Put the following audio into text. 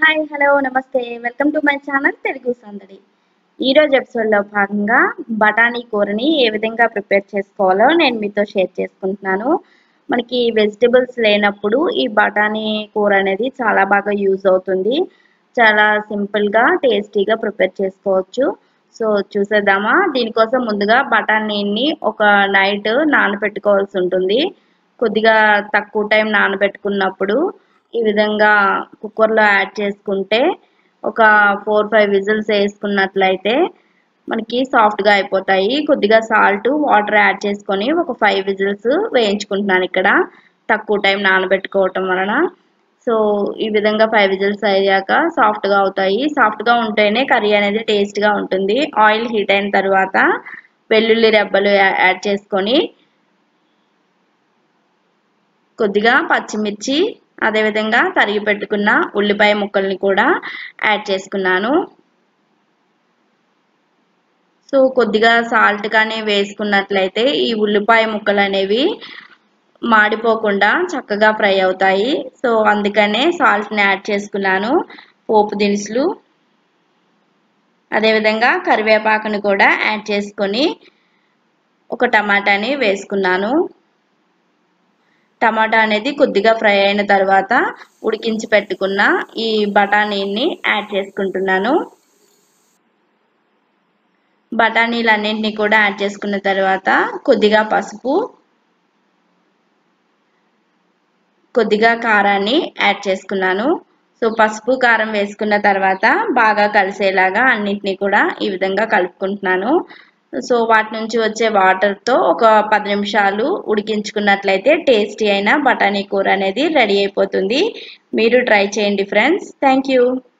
hi hello నమస్తే welcome to my channel Telugu సందడి ఈరోజు ఎపిసోడ్లో భాగంగా బఠానీ కూరని ఏ విధంగా ప్రిపేర్ చేసుకోవాలో నేను మీతో షేర్ చేసుకుంటున్నాను మనకి వెజిటబుల్స్ లేనప్పుడు ఈ బఠానీ కూర అనేది చాలా బాగా యూజ్ అవుతుంది చాలా సింపుల్గా టేస్టీగా ప్రిపేర్ చేసుకోవచ్చు సో చూసేద్దామా దీనికోసం ముందుగా బఠానీని ఒక నైట్ నానబెట్టుకోవాల్సి ఉంటుంది కొద్దిగా తక్కువ టైం నానబెట్టుకున్నప్పుడు ఈ విధంగా కుక్కర్లో యాడ్ చేసుకుంటే ఒక ఫోర్ ఫైవ్ విజిల్స్ వేసుకున్నట్లయితే మనకి సాఫ్ట్గా అయిపోతాయి కొద్దిగా సాల్ట్ వాటర్ యాడ్ చేసుకొని ఒక ఫైవ్ విజిల్స్ వేయించుకుంటున్నాను ఇక్కడ తక్కువ టైం నానబెట్టుకోవటం వలన సో ఈ విధంగా ఫైవ్ విజిల్స్ అయ్యాక సాఫ్ట్గా అవుతాయి సాఫ్ట్గా ఉంటేనే కర్రీ అనేది టేస్ట్గా ఉంటుంది ఆయిల్ హీట్ అయిన తర్వాత వెల్లుల్లి రెబ్బలు యాడ్ చేసుకొని కొద్దిగా పచ్చిమిర్చి అదేవిధంగా తరిగి పెట్టుకున్న ఉల్లిపాయ ముక్కల్ని కూడా యాడ్ చేసుకున్నాను సో కొద్దిగా సాల్ట్ కానీ వేసుకున్నట్లయితే ఈ ఉల్లిపాయ ముక్కలు అనేవి మాడిపోకుండా చక్కగా ఫ్రై అవుతాయి సో అందుకనే సాల్ట్ని యాడ్ చేసుకున్నాను పోపు దినుసులు అదేవిధంగా కరివేపాకుని కూడా యాడ్ చేసుకొని ఒక టమాటాని వేసుకున్నాను టమాటా అనేది కొద్దిగా ఫ్రై అయిన తర్వాత ఉడికించి పెట్టుకున్న ఈ బఠానీని యాడ్ చేసుకుంటున్నాను బఠానీలన్నింటినీ కూడా యాడ్ చేసుకున్న తర్వాత కొద్దిగా పసుపు కొద్దిగా కారాన్ని యాడ్ చేసుకున్నాను సో పసుపు కారం వేసుకున్న తర్వాత బాగా కలిసేలాగా అన్నిటినీ కూడా ఈ విధంగా కలుపుకుంటున్నాను సో వాటి నుంచి వచ్చే వాటర్తో ఒక పది నిమిషాలు ఉడికించుకున్నట్లయితే టేస్టీ అయిన బఠానీ కూర అనేది రెడీ అయిపోతుంది మీరు ట్రై చేయండి ఫ్రెండ్స్ థ్యాంక్ యూ